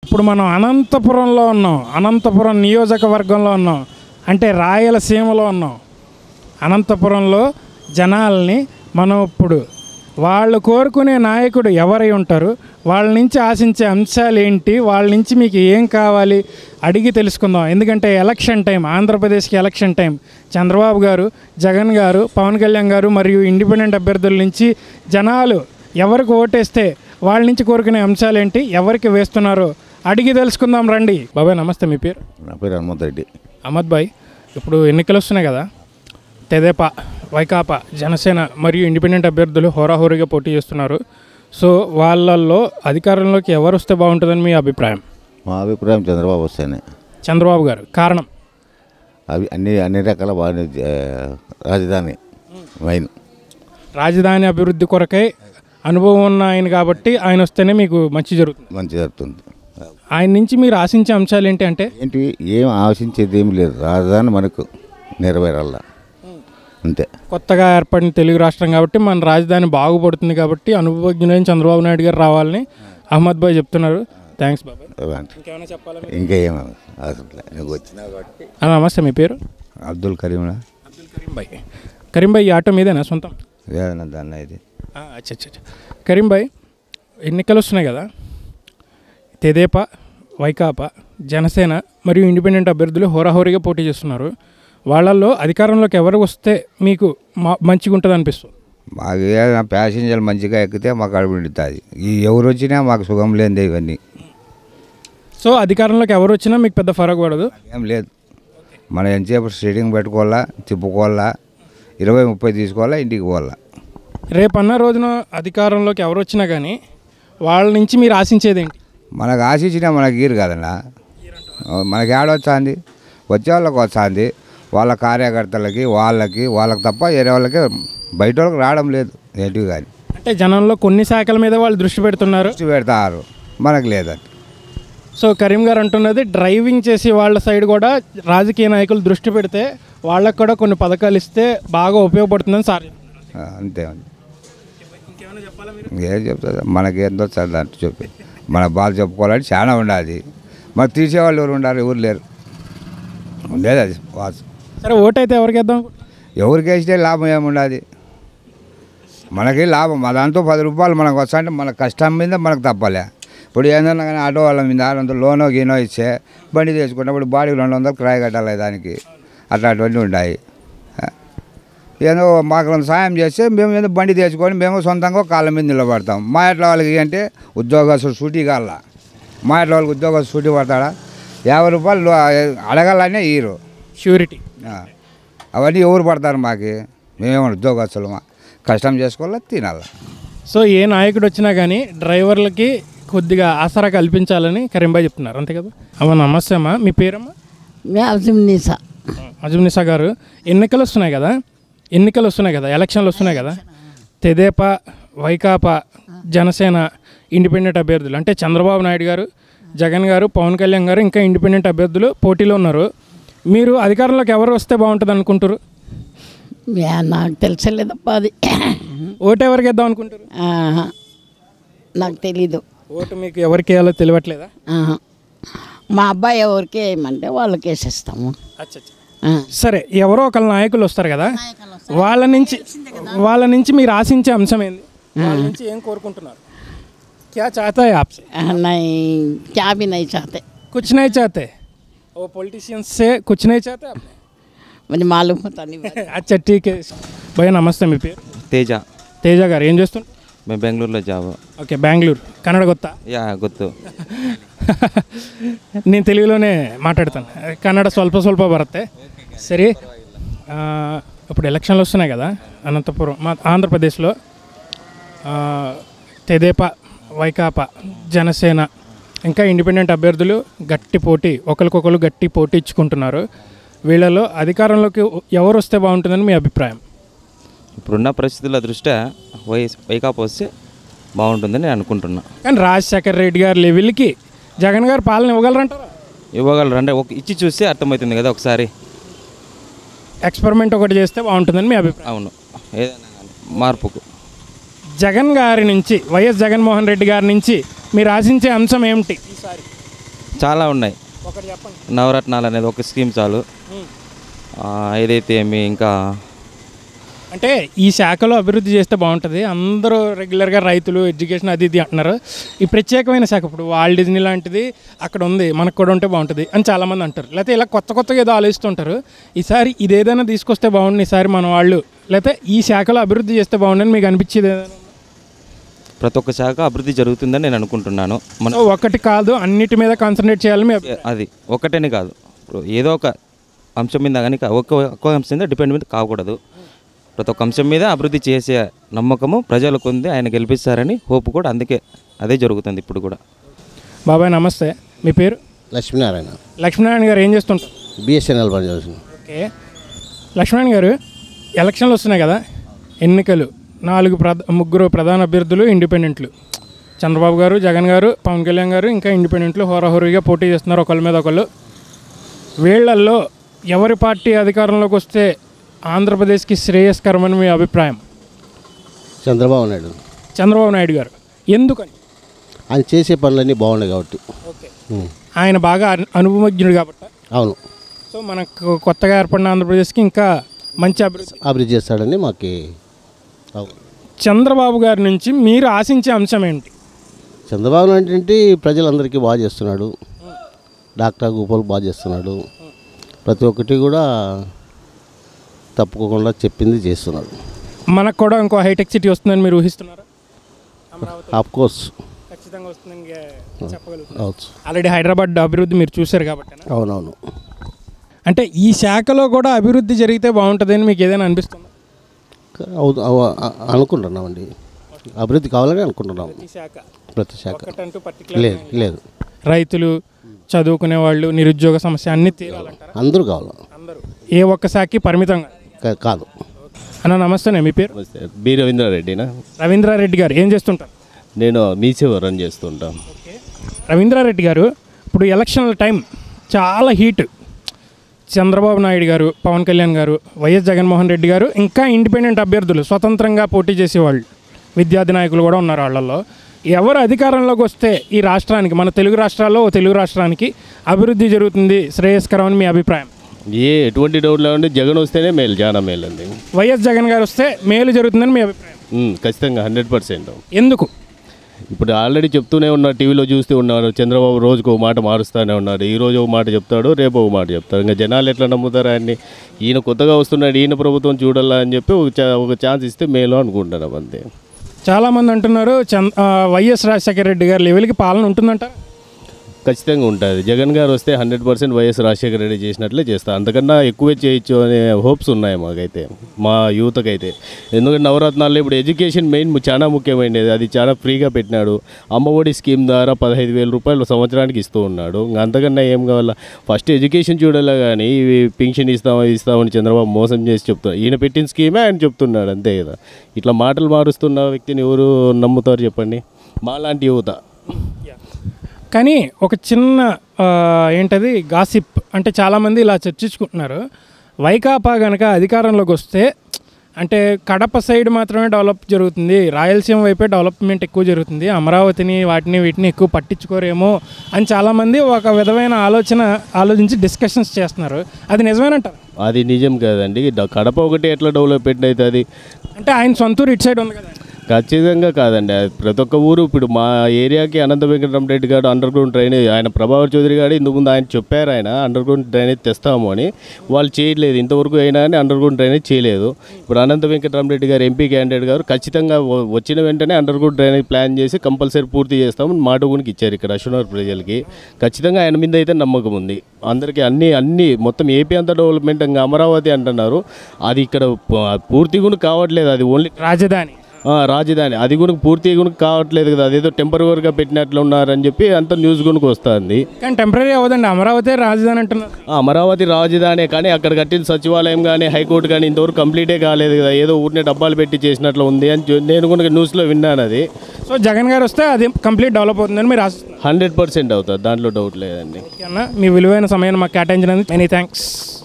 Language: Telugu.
ఇప్పుడు మనం అనంతపురంలో ఉన్నాం అనంతపురం నియోజకవర్గంలో ఉన్నాం అంటే రాయలసీమలో ఉన్నాం అనంతపురంలో జనాల్ని మనం ఇప్పుడు వాళ్ళు కోరుకునే నాయకుడు ఎవరై ఉంటారు వాళ్ళ నుంచి ఆశించే అంశాలు ఏంటి వాళ్ళ నుంచి మీకు ఏం కావాలి అడిగి తెలుసుకుందాం ఎందుకంటే ఎలక్షన్ టైం ఆంధ్రప్రదేశ్కి ఎలక్షన్ టైం చంద్రబాబు గారు జగన్ గారు పవన్ కళ్యాణ్ గారు మరియు ఇండిపెండెంట్ అభ్యర్థుల నుంచి జనాలు ఎవరికి ఓటేస్తే వాళ్ళ నుంచి కోరుకునే అంశాలు ఏంటి ఎవరికి వేస్తున్నారో అడిగి తెలుసుకుందాం రండి బాబాయ్ నమస్తే మీ పేరు నా పేరు హనుమంత్ రెడ్డి అహ్మద్ భాయ్ ఇప్పుడు ఎన్నికలు వస్తున్నాయి కదా తెదేపా వైకాపా జనసేన మరియు ఇండిపెండెంట్ అభ్యర్థులు హోరాహోరీగా పోటీ చేస్తున్నారు సో వాళ్ళల్లో అధికారంలోకి ఎవరు వస్తే బాగుంటుందని మీ అభిప్రాయం మా అభిప్రాయం చంద్రబాబు వస్తేనే చంద్రబాబు గారు కారణం అవి అన్ని అన్ని రకాల బాగా రాజధాని మెయిన్ రాజధాని అభివృద్ధి కొరకై అనుభవం ఉన్న ఆయన కాబట్టి ఆయన వస్తేనే మీకు మంచి జరుగుతుంది మంచి జరుగుతుంది ఆయన నుంచి మీరు ఆశించే అంశాలు ఏంటి అంటే ఏంటి ఏం ఆశించేది ఏం లేదు రాజధాని మనకు నెరవేరాల అంతే కొత్తగా ఏర్పడిన తెలుగు రాష్ట్రం కాబట్టి మన రాజధాని బాగుపడుతుంది కాబట్టి అనుభవజ్ఞులైన చంద్రబాబు నాయుడు గారు రావాలని అహ్మద్ భాయ్ చెప్తున్నారు థ్యాంక్స్ బాబాయ్ అలాంటి ఇంకేమైనా చెప్పాలా ఇంకేం అవసరం లేదు నువ్వు వచ్చినావు కాబట్టి ఆ, నమస్తే మీ పేరు అబ్దుల్ కరీంనా అబ్దుల్ కరీం భాయ్ కరీం భాయ్ ఈ ఆటో మీదేనా సొంతం వేదన దాన్న ఇది ఆ, అచ్చా అచ్చా అచ్చా. కరీం భాయ్ ఎన్నికలు వస్తున్నాయి కదా తెదేపా వైకాపా జనసేన మరియు ఇండిపెండెంట్ అభ్యర్థులు హోరాహోరీగా పోటీ చేస్తున్నారు వాళ్ళల్లో అధికారంలోకి ఎవరు వస్తే మీకు మా మంచిగా ఉంటుంది అనిపిస్తుంది మాకు ఏదైనా ప్యాసింజర్ మంచిగా ఎక్కితే మాకు అడుగు నిండుతుంది ఈ ఎవరు వచ్చినా మాకు సుఖం లేనిదే ఇవన్నీ సో అధికారంలోకి ఎవరు వచ్చినా మీకు పెద్ద ఫరక్ పడదు ఏం లేదు మనం ఎంతసేపు స్టేటింగ్ పెట్టుకోవాలా తిప్పుకోవాలా ఇరవై ముప్పై తీసుకోవాలా ఇంటికి పోవాలా రేపన్న రోజున అధికారంలోకి ఎవరు వచ్చినా కానీ వాళ్ళ నుంచి మీరు ఆశించేది ఏంటి మనకు ఆశించినా మనకు గీరు కదన్నా మనకి ఏడొచ్చాంది వచ్చే వాళ్ళకి వస్తుంది వాళ్ళ కార్యకర్తలకి వాళ్ళకి వాళ్ళకి తప్ప వేరే వాళ్ళకి బయట వాళ్ళకి రావడం లేదు ఏంటివి కానీ అంటే జనంలో కొన్ని శాఖల మీద వాళ్ళు దృష్టి పెడుతున్నారు దృష్టి పెడతారు మనకు లేదండి సో కరీం గారు అంటున్నది డ్రైవింగ్ చేసి వాళ్ళ సైడ్ కూడా రాజకీయ నాయకులు దృష్టి పెడితే వాళ్ళకు కూడా కొన్ని పథకాలు ఇస్తే బాగా ఉపయోగపడుతుందని సార్ ఆ, అంతే అండి ఏం చెప్తుంది మనకి ఏందో చదువు చెప్పి మన బాధ చెప్పుకోవాలంటే చాలా ఉండాలి మరి తీసేవాళ్ళు ఎవరు ఉండాలి ఎవరు లేరు ఉండేది అది వాసు సరే ఓటు అయితే ఎవరికి వేద్దాం ఎవరికి వేస్తే లాభం ఏముండదు మనకి లాభం మా దాంతో పది రూపాయలు మనకు వస్తా అంటే మన కష్టం మీద మనకు తప్పలే ఇప్పుడు ఏందన్నా కానీ ఆటో వాళ్ళ మీద అంత లోనో గీనో ఇచ్చే బండి తెచ్చుకున్నప్పుడు బాడీకి రెండు వందలు కిరాయి కట్టాలి దానికి అట్లాంటివన్నీ ఉన్నాయి ఏదో మాకు కొంత సాయం చేస్తే మేము ఏదో బండి తెచ్చుకొని మేము సొంతంగా కాళ్ళ మీద నిలబడతాం మా ఎట్ల వాళ్ళకి అంటే ఉద్యోగస్తులు సూటి కాళ్ళ మా ఎట్ల వాళ్ళకి ఉద్యోగస్తులు సూటి పడతాడా యాభై రూపాయలు లో- అడగాలనే ఈరు షూరిటీ ఆ. అవన్నీ ఎవరు పడతారు మాకు మేమేమో ఉద్యోగస్తులు మా కష్టం చేసుకోవాలా తినాలా సో ఏ నాయకుడు వచ్చినా కానీ డ్రైవర్లకి కొద్దిగా ఆసరా కల్పించాలని కరీంబాయ్ చెప్తున్నారు అంతే కదా అమ్మ నమస్తే అమ్మా మీ పేరమ్మా వ్యాసం నిసా అజుమ్నిసా గారు ఎన్నికలు వస్తున్నాయి కదా ఎన్నికలు వస్తున్నాయి కదా ఎలక్షన్లు వస్తున్నాయి కదా తెదేపా వైకాపా జనసేన ఇండిపెండెంట్ అభ్యర్థులు అంటే చంద్రబాబు నాయుడు గారు జగన్ గారు పవన్ కళ్యాణ్ గారు ఇంకా ఇండిపెండెంట్ అభ్యర్థులు పోటీలో ఉన్నారు మీరు అధికారంలోకి ఎవరు వస్తే బాగుంటుంది అనుకుంటారు యా, నాకు తెలిసలేదప్ప అది ఓటు ఎవరికి వేద్దాం అనుకుంటారు ఆహా. నాకు తెలీదు ఓటు మీకు ఎవరికి వేయాలో తెలియట్లేదా ఆహా. మా అబ్బాయి ఎవరికి వేయమంటే వాళ్ళకి వేసేస్తాము ఆ. సరే ఎవరో ఒకళ్ళ నాయకులు వస్తారు కదా వాళ్ళ నుంచి వాళ్ళ నుంచి మీరు ఆశించే అంశం ఏంది వాళ్ళ నుంచి ఏం కోరుకుంటున్నారు క్యా చాతా है आपसे ఆ, नहीं क्या भी नहीं चाहते कुछ नहीं चाहते वो पॉलिटिशियंस से कुछ नहीं चाहते आप मुझे मालूम होता नहीं बात। అచ్చా ఠీక్ భయ నమస్తే మీ పేరు తేజ తేజ గారు ఏం చేస్తుంటారు మేము బెంగళూరులో జాబ్ ఓకే బెంగళూరు కన్నడ కొత్త యా ಗೊತ್ತು నేను తెలుగులోనే మాట్లాడతాను కన్నడ స్వల్ప స్వల్ప బరತ್ತೆ సరే ఆ, ఇప్పుడు ఎలక్షన్లు వస్తున్నాయి కదా అనంతపురం మా ఆంధ్రప్రదేశ్లో ఆ, తెదేపా వైకాపా జనసేన ఇంకా ఇండిపెండెంట్ అభ్యర్థులు గట్టి పోటీ ఒకరికొకరు గట్టి పోటీ ఇచ్చుకుంటున్నారు వీళ్ళలో అధికారంలోకి ఎవరు వస్తే బాగుంటుందని మీ అభిప్రాయం ఇప్పుడున్న పరిస్థితుల దృష్ట్యా వై వైకాపా వస్తే బాగుంటుందని నేను అనుకుంటున్నా కానీ రాజశేఖర్ రెడ్డి గారి లెవెల్కి జగన్ గారు పాలన ఇవ్వగలరంటారా ఇవ్వగలరు అంటే ఒక ఇచ్చి చూస్తే అర్థమవుతుంది కదా ఒకసారి ఎక్స్పెరిమెంట్ ఒకటి చేస్తే బాగుంటుందని మీ అభిప్రాయం అవును ఏదైనా కానీ మార్పుకు జగన్ గారి నుంచి వైఎస్ జగన్మోహన్ రెడ్డి గారి నుంచి మీరు ఆశించే అంశం ఏమిటి ఈసారి చాలా ఉన్నాయి ఒకటి చెప్పండి నవరత్నాలు అనేది ఒక స్కీమ్ చాలు ఆ, ఏదైతే ఏమి ఇంకా అంటే ఈ శాఖలో అభివృద్ధి చేస్తే బాగుంటుంది అందరూ రెగ్యులర్గా రైతులు ఎడ్యుకేషన్ అది ఇది అంటున్నారు ఈ ప్రత్యేకమైన శాఖ ఇప్పుడు వాల్ డిజ్నీ లాంటిది అక్కడ ఉంది మనకు కూడా ఉంటే బాగుంటుంది అని చాలామంది అంటారు లేకపోతే ఇలా కొత్త కొత్తగా ఏదో ఆలోచిస్తుంటారు ఈసారి ఇది ఏదైనా తీసుకొస్తే బాగుండు ఈసారి మన వాళ్ళు లేకపోతే ఈ శాఖలో అభివృద్ధి చేస్తే బాగుండని మీకు అనిపించేది ఏదైనా ఉందా? ప్రతి ఒక్క శాఖ అభివృద్ధి జరుగుతుందని నేను అనుకుంటున్నాను మన సో ఒకటి కాదు అన్నిటి మీద కాన్సన్ట్రేట్ చేయాలని మీ అభి- అది ఒకటేనే కాదు ఇప్పుడు ఏదో ఒక అంశం మీద కానీ ఒక్క ఒక్క అంశం మీద డిపెండ్ మీద కాకూడదు ప్రతి ఒక్క అంశం మీద అభివృద్ధి చేసే నమ్మకము ప్రజలకు ఉంది ఆయన గెలిపిస్తారని హోప్ కూడా అందుకే అదే జరుగుతుంది ఇప్పుడు కూడా బాబాయ్ నమస్తే మీ పేరు లక్ష్మీనారాయణ లక్ష్మీనారాయణ గారు ఏం చేస్తుంటారు బిఎస్ఎన్ఎల్ పనిచేస్తుంది ఓకే లక్ష్మణ్ గారు ఎలక్షన్లు వస్తున్నాయి కదా ఎన్నికలు నాలుగు ప్రధ ముగ్గురు ప్రధాన అభ్యర్థులు ఇండిపెండెంట్లు చంద్రబాబు గారు జగన్ గారు పవన్ కళ్యాణ్ గారు ఇంకా ఇండిపెండెంట్లు హోరాహోరీగా పోటీ చేస్తున్నారు ఒకళ్ళ మీద ఒకళ్ళు వీళ్ళల్లో ఎవరి పార్టీ అధికారంలోకి వస్తే ఆంధ్రప్రదేశ్కి శ్రేయస్కరమని మీ అభిప్రాయం చంద్రబాబు నాయుడు చంద్రబాబు నాయుడు గారు ఎందుకని ఆయన చేసే పనులన్నీ బాగున్నాయి కాబట్టి ఓకే ఉం. ఆయన బాగా అను- అనుభవజ్ఞుడు కాబట్టి అవును సో మనకు కొత్తగా ఏర్పడిన ఆంధ్రప్రదేశ్కి ఇంకా మంచి అభివృద్ధి అభివృద్ధి చేస్తాడని మాకు అవును చంద్రబాబు గారి నుంచి మీరు ఆశించే అంశం ఏంటి చంద్రబాబు నాయుడు అంటే ప్రజలందరికీ బాగా చేస్తున్నాడు డాక్టర్ గోపాల్ బాగా చేస్తున్నాడు ప్రతి ఒక్కటి కూడా తప్పుకోకుండా చెప్పింది చేస్తున్నాడు మనకు కూడా ఇంకో హైటెక్ సిటీ వస్తుందని మీరు ఊహిస్తున్నారా అమరావతి ఆఫ్ కోర్స్ ఖచ్చితంగా వస్తుందని చెప్పగలుగుతారు అవచ్చు ఆల్రెడీ హైదరాబాద్ అభివృద్ధి మీరు చూశారు కాబట్టి అవునవును అంటే ఈ శాఖలో కూడా అభివృద్ధి జరిగితే బాగుంటుందని మీకు ఏదైనా అనిపిస్తుందా అవు- అవు- అ- అనుకుంటున్నామండి అభివృద్ధి కావాలని అనుకుంటున్నాం ఈ శాఖ ప్రతి శాఖ ఒకటంటూ పర్టికులర్ లేదు లేదు రైతులు చదువుకునే వాళ్ళు నిరుద్యోగ సమస్య అన్ని తీరాలంటారా అందరూ కావాలి అందరూ ఏ ఒక్క శాఖకి పరిమితం కాదు. కా- కాదు అన్న నమస్తే మీ పేరు బి రవీంద్రారెడ్డినా రవీంద్రారెడ్డి గారు ఏం చేస్తుంటారు నేను మీసేవ రన్ చేస్తుంటాం రవీంద్రారెడ్డి గారు ఇప్పుడు ఎలక్షన్ల టైం చాలా హీట్ చంద్రబాబు నాయుడు గారు పవన్ కళ్యాణ్ గారు వైఎస్ జగన్మోహన్ రెడ్డి గారు ఇంకా ఇండిపెండెంట్ అభ్యర్థులు స్వతంత్రంగా పోటీ చేసేవాళ్ళు విద్యార్థి నాయకులు కూడా ఉన్నారు వాళ్ళల్లో ఎవరు అధికారంలోకి వస్తే ఈ రాష్ట్రానికి మన తెలుగు రాష్ట్రాల్లో ఓ తెలుగు రాష్ట్రానికి అభివృద్ధి జరుగుతుంది శ్రేయస్కరం అని మీ అభిప్రాయం ఏ ఎటువంటి డౌట్ లేవండి జగన్ వస్తేనే మేలు చాలా మేలు అండి వైఎస్ జగన్ గారు వస్తే మేలు జరుగుతుందని మీ అభిప్రాయం ఉమ్, ఖచ్చితంగా హండ్రెడ్ పర్సెంట్ ఎందుకు ఇప్పుడు ఆల్రెడీ చెప్తూనే ఉన్నారు టీవీలో చూస్తూ ఉన్నారు చంద్రబాబు రోజుకు ఒక మాట మారుస్తూనే ఉన్నారు ఈ రోజు ఒక మాట చెప్తాడు రేపు ఒక మాట చెప్తాడు ఇంకా జనాలు ఎట్లా నమ్ముతారు ఆయన్ని ఈయన కొత్తగా వస్తున్నాడు ఈయన ప్రభుత్వం చూడాలా అని చెప్పి ఒక ఛా- ఒక ఛాన్స్ ఇస్తే మేలు అనుకుంటున్నాం అంతే చాలామంది అంటున్నారు చంద్ ఆ, వైఎస్ రాజశేఖర రెడ్డి గారి లెవెల్కి పాలన ఉంటుందంటారా ఖచ్చితంగా ఉంటుంది జగన్ గారు వస్తే hundred percent YS Rajasekhara Reddy చేసినట్లే చేస్తా అంతకన్నా ఎక్కువే చేయొచ్చు అనే హోప్స్ ఉన్నాయి మాకైతే మా యూత్కి అయితే ఎందుకంటే నవరత్నాల్లో ఇప్పుడు ఎడ్యుకేషన్ మెయిన్ చాలా ముఖ్యమైనది అది చాలా ఫ్రీగా పెట్టినాడు అమ్మఒడి స్కీమ్ ద్వారా పదహైదు వేల రూపాయలు సంవత్సరానికి ఇస్తూ ఉన్నాడు ఇంకా అంతకన్నా ఏం కావాలా ఫస్ట్ ఎడ్యుకేషన్ చూడాలి కానీ ఇవి పింఛన్ ఇస్తాం అది ఇస్తామని చంద్రబాబు మోసం చేసి చెప్తాడు ఈయన పెట్టిన స్కీమే ఆయన చెప్తున్నాడు అంతే కదా ఇట్లా మాటలు మారుస్తున్న వ్యక్తిని ఎవరు నమ్ముతారు చెప్పండి మాలాంటి యువత కానీ ఒక చిన్న ఆ, ఏంటది గాసిప్ అంటే చాలామంది ఇలా చర్చించుకుంటున్నారు వైకాపా కనుక అధికారంలోకి వస్తే అంటే కడప సైడ్ మాత్రమే డెవలప్ జరుగుతుంది రాయలసీమ వైపే డెవలప్మెంట్ ఎక్కువ జరుగుతుంది అమరావతిని వాటిని వీటిని ఎక్కువ పట్టించుకోరేమో అని చాలామంది ఒక విధమైన ఆలోచన ఆలోచించి డిస్కషన్స్ చేస్తున్నారు అది నిజమేనంటారు అది నిజం కాదండి డ- కడప ఒకటి ఎట్లా డెవలప్మెంట్ అవుతుంది అంటే ఆయన సొంతూరు ఇటు సైడ్ ఉంది కదా ఖచ్చితంగా కాదండి అది ప్రతి ఒక్క ఊరు ఇప్పుడు మా ఏరియాకి అనంత వెంకటరామరెడ్డి గారు అండర్ గ్రౌండ్ డ్రైనేజ్ ఆయన ప్రభావర్ చౌదరి గారు ఇంతకు ముందు ఆయన చెప్పారు ఆయన అండర్ గ్రౌండ్ డ్రైనేజ్ తెస్తాము అని వాళ్ళు చేయలేదు ఇంతవరకు అయినా కానీ అండర్ గ్రౌండ్ డ్రైనేజ్ చేయలేదు ఇప్పుడు అనంత వెంకటరామరెడ్డి గారు ఎంపీ క్యాండిడేట్ గారు ఖచ్చితంగా వ- వచ్చిన వెంటనే అండర్ గ్రౌండ్ డ్రైనేజ్ ప్లాన్ చేసి కంపల్సరీ పూర్తి చేస్తామని మాట గునికి ఇచ్చారు ఇక్కడ అశ్వనగర్ ప్రజలకి ఖచ్చితంగా ఆయన మీద అయితే నమ్మకం ఉంది అందరికీ అన్ని అన్ని మొత్తం ఏపీ అంతా డెవలప్మెంట్ ఇంకా అమరావతి అంటున్నారు అది ఇక్కడ ప- పూర్తి కూడా కావట్లేదు అది ఓన్లీ రాజధాని ఆ, రాజధాని అది కూడా పూర్తి కూడా కావట్లేదు కదా అదేదో టెంపరీగా పెట్టినట్లు ఉన్నారని చెప్పి అంత న్యూస్ కూడా వస్తుంది కానీ టెంపరీ అవ్వదండి అమరావతి రాజధాని అంటున్నారు అమరావతి రాజధాని కానీ అక్కడ కట్టిన సచివాలయం కానీ హైకోర్టు కానీ ఇంతవరకు కంప్లీటే కాలేదు కదా ఏదో ఊరినే డబ్బాలు పెట్టి చేసినట్లు ఉంది అని చూ- నేను కూడా న్యూస్లో విన్నాను అది సో జగన్ గారు వస్తే అది కంప్లీట్ డెవలప్ అవుతుందని మీరు ఆశిస్తున్నారు హండ్రెడ్ పర్సెంట్ అవుతుంది దాంట్లో డౌట్ లేదండి ఓకే అన్న మీ విలువైన సమయాన్ని మాకు కేటాయించినందుకు మెనీ థ్యాంక్స్